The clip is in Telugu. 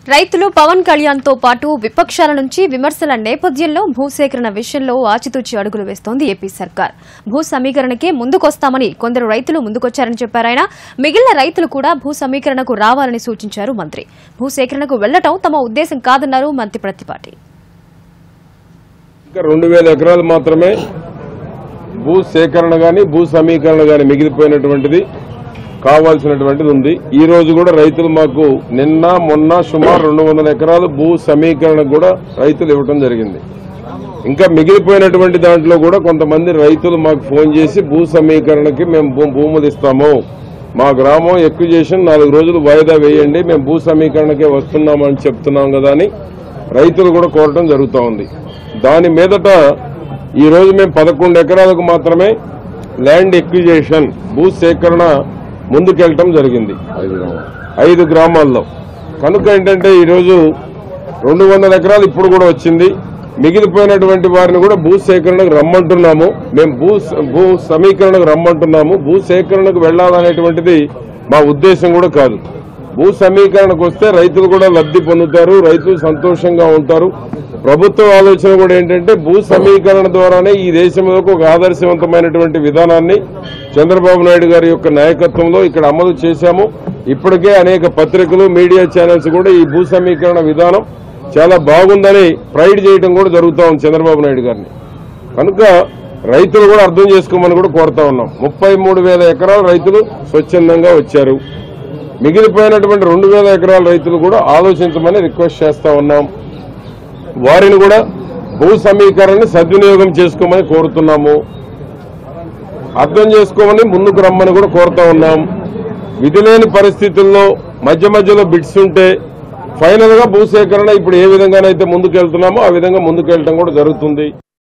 రైతులు పవన్ కళ్యాణ్ తో పాటు విపక్షాల నుంచి విమర్శల నేపథ్యంలో భూసేకరణ విషయంలో ఆచితూచి అడుగులు వేస్తోంది ఏపీ సర్కార్ భూ సమీకరణకే ముందుకొస్తామని కొందరు రైతులు ముందుకొచ్చారని చెప్పారాయన మిగిలిన రైతులు కూడా భూ సమీకరణకు రావాలని సూచించారు మంత్రి భూసేకరణకు వెళ్లటం తమ ఉద్దేశం కాదన్నారు మంత్రి ప్రతిపాటి ఇంకా రెండు వేల ఎకరాలు మాత్రమే భూ సేకరణ గాని భూ సమీకరణ గాని మిగిలిపోయినటువంటిది కావాల్సినటువంటిది ఉంది ఈ రోజు కూడా రైతులు మాకు నిన్న మొన్న సుమారు రెండు వందల ఎకరాలు భూ సమీకరణ కూడా రైతులు ఇవ్వటం జరిగింది ఇంకా మిగిలిపోయినటువంటి దాంట్లో కూడా కొంతమంది రైతులు మాకు ఫోన్ చేసి భూ సమీకరణకి మేము భూ- భూములు ఇస్తాము మా గ్రామం ఎక్విజేషన్ నాలుగు రోజులు వాయిదా వేయండి మేము భూ సమీకరణకే వస్తున్నామని చెప్తున్నాం కదా అని రైతులు కూడా కోరటం జరుగుతూ ఉంది దాని మీదట ఈ రోజు మేము పదకొండు ఎకరాలకు మాత్రమే ల్యాండ్ ఎక్విజేషన్ భూ సేకరణ ముందుకెళ్ళటం జరిగింది ఐదు గ్రామాల్లో కనుక ఏంటంటే ఈరోజు రెండు వందల ఎకరాలు ఇప్పుడు కూడా వచ్చింది మిగిలిపోయినటువంటి వారిని కూడా భూ సేకరణకు రమ్మంటున్నాము మేము భూ భూ సమీకరణకు రమ్మంటున్నాము భూ సేకరణకు వెళ్లాలనేటువంటిది మా ఉద్దేశం కూడా కాదు భూ సమీకరణకు వస్తే రైతులు కూడా లబ్ధి పొందుతారు రైతులు సంతోషంగా ఉంటారు ప్రభుత్వ ఆలోచన కూడా ఏంటంటే భూ సమీకరణ ద్వారానే ఈ దేశంలోకి ఒక ఆదర్శవంతమైనటువంటి విధానాన్ని చంద్రబాబు నాయుడు గారి యొక్క నాయకత్వంలో ఇక్కడ అమలు చేశాము ఇప్పటికే అనేక పత్రికలు మీడియా ఛానల్స్ కూడా ఈ భూ సమీకరణ విధానం చాలా బాగుందని ప్రైడ్ చేయడం కూడా జరుగుతా ఉంది చంద్రబాబు నాయుడు గారిని కనుక రైతులు కూడా అర్థం చేసుకోమని కూడా కోరుతా ఉన్నాం ముప్పై మూడు వేల ఎకరాల రైతులు స్వచ్ఛందంగా వచ్చారు మిగిలిపోయినటువంటి రెండు వేల ఎకరాల రైతులు కూడా ఆలోచించమని రిక్వెస్ట్ చేస్తా ఉన్నాం వారిని కూడా భూ సమీకరణని సద్వినియోగం చేసుకోమని కోరుతున్నాము అర్థం చేసుకోమని ముందుకు రమ్మని కూడా కోరుతా ఉన్నాం విధి లేని పరిస్థితుల్లో మధ్య మధ్యలో బిడ్స్ ఉంటే ఫైనల్ గా భూసేకరణ ఇప్పుడు ఏ విధంగానైతే ముందుకెళ్తున్నామో ఆ విధంగా ముందుకెళ్ళటం కూడా జరుగుతుంది